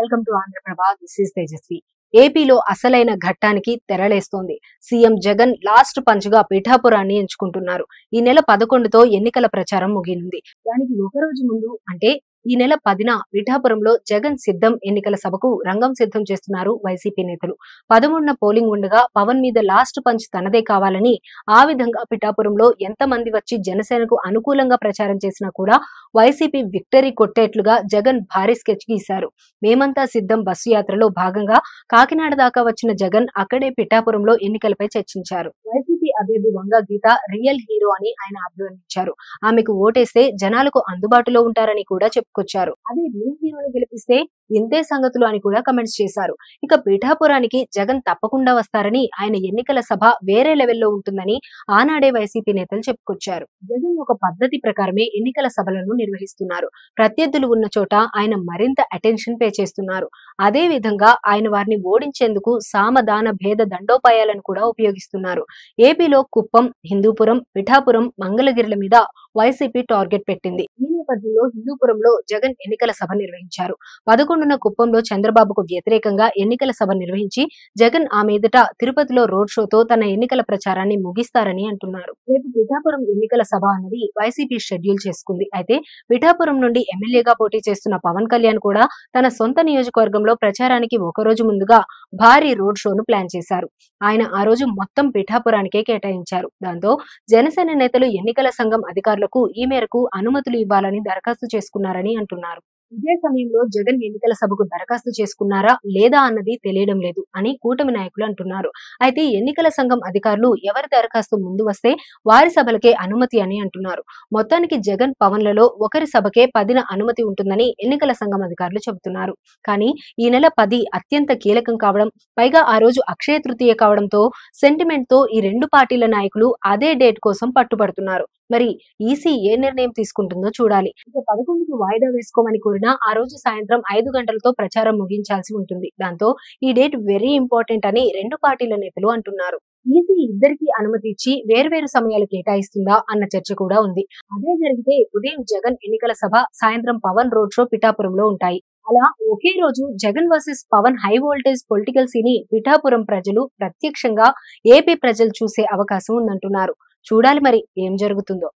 welcome to Andhraprabha this is Tejaswi ఏపీలో అసలైన ఘట్టానికి తెరలేస్తోంది సీఎం జగన్ లాస్ట్ పంచ్గా పిఠాపురాన్ని ఎంచుకుంటున్నారు ఈ నెల పదకొండుతో ఎన్నికల ప్రచారం ముగినుంది దానికి ఒక రోజు ముందు అంటే ఈ నెల పదిన పిఠాపురంలో జగన్ సిద్ధం ఎన్నికల సభకు రంగం సిద్ధం చేస్తున్నారు వైసీపీ నేతలు పదమూడున పోలింగ్ ఉండగా పవన్ మీద లాస్ట్ పంచ్ తనదే కావాలని ఆ విధంగా పిఠాపురంలో ఎంతమంది వచ్చి జనసేనకు అనుకూలంగా ప్రచారం చేసినా కూడా వైసీపీ విక్టరీ కొట్టేట్లుగా జగన్ భారీ స్కెచ్ గీశారు మేమంతా సిద్ధం బస్సు యాత్రలో భాగంగా కాకినాడ దాకా వచ్చిన జగన్ అక్కడే పిఠాపురంలో ఎన్నికలపై చర్చించారు వైసీపీ అభ్యర్థి వంగ గీత రియల్ హీరో అని ఆయన అభివర్ణించారు ఆమెకు ఓటేస్తే జనాలకు అందుబాటులో ఉంటారని కూడా చెప్పుకొచ్చారు అదే రియల్ హీరోని గెలిపిస్తే ఇంతే సంగతులు అని కూడా కమెంట్స్ చేశారు ఇక పిఠాపురానికి జగన్ తప్పకుండా వస్తారని ఆయన ఎన్నికల సభ వేరే లెవెల్లో ఉంటుందని ఆనాడే వైసీపీ నేతలు చెప్పుకొచ్చారు జగన్ ఒక పద్ధతి ప్రకారమే ఎన్నికల సభలను నిర్వహిస్తున్నారు ప్రత్యర్థులు ఉన్న చోట ఆయన మరింత అటెన్షన్ పే చేస్తున్నారు అదే విధంగా ఆయన వారిని ఓడించేందుకు సామదాన భేద దండోపాయాలను కూడా ఉపయోగిస్తున్నారు ఏపీలో కుప్పం హిందూపురం పిఠాపురం మంగళగిరిల మీద వైసీపీ టార్గెట్ పెట్టింది ఈ నేపథ్యంలో హిందూపురంలో జగన్ ఎన్నికల సభ నిర్వహించారు పదకొండున కుప్పంలో చంద్రబాబుకు వ్యతిరేకంగా ఎన్నికల సభ నిర్వహించి జగన్ ఆ మీదట తిరుపతిలో రోడ్ షోతో తన ఎన్నికల ప్రచారాన్ని ముగిస్తారని అంటున్నారు రేపు పిఠాపురం ఎన్నికల సభ అన్నది వైసీపీ షెడ్యూల్ చేసుకుంది అయితే పిఠాపురం నుండి ఎమ్మెల్యేగా పోటీ చేస్తున్న పవన్ కళ్యాణ్ కూడా తన సొంత నియోజకవర్గంలో ప్రచారానికి ఒక రోజు ముందుగా భారీ రోడ్ షోను ప్లాన్ చేశారు ఆయన ఆ రోజు మొత్తం పిఠాపురానికే కేటాయించారు దాంతో జనసేన నేతలు ఎన్నికల సంఘం అధికారులకు ఈ మేరకు అనుమతులు ఇవ్వాలని దరఖాస్తు చేసుకున్నారని అంటున్నారు ఇదే సమయంలో జగన్ ఎన్నికల సభకు దరఖాస్తు చేసుకున్నారా లేదా అన్నది తెలియడం లేదు అని కూటమి నాయకులు అంటున్నారు అయితే ఎన్నికల సంఘం అధికారులు ఎవరి దరఖాస్తు ముందు వస్తే వారి సభలకే అనుమతి అని అంటున్నారు మొత్తానికి జగన్ పవన్లలో ఒకరి సభకే పదిన అనుమతి ఉంటుందని ఎన్నికల సంఘం అధికారులు చెబుతున్నారు కానీ ఈ నెల పది అత్యంత కీలకం కావడం పైగా ఆ రోజు అక్షయ తృతీయ కావడంతో సెంటిమెంట్ తో ఈ రెండు పార్టీల నాయకులు అదే డేట్ కోసం పట్టుబడుతున్నారు మరి ఈసీ ఏ నిర్ణయం తీసుకుంటుందో చూడాలి ఇక పదకొండుకు వాయిదా వేసుకోమని కోరినా ఆ రోజు సాయంత్రం ఐదు గంటలతో ప్రచారం ముగించాల్సి ఉంటుంది దాంతో ఈ డేట్ వెరీ ఇంపార్టెంట్ అని రెండు పార్టీల నేతలు అంటున్నారు ఈసీ ఇద్దరికి అనుమతి ఇచ్చి వేర్వేరు సమయాలు కేటాయిస్తుందా అన్న చర్చ కూడా ఉంది అదే జరిగితే ఉదయం జగన్ ఎన్నికల సభ సాయంత్రం పవన్ రోడ్ షో పిఠాపురంలో ఉంటాయి అలా ఒకే రోజు Jagan versus Pawan high voltage political scene Pithapuram ప్రజలు ప్రత్యక్షంగా ఏపీ ప్రజలు చూసే అవకాశం ఉందంటున్నారు చూడాలి మరి ఏం జరుగుతుందో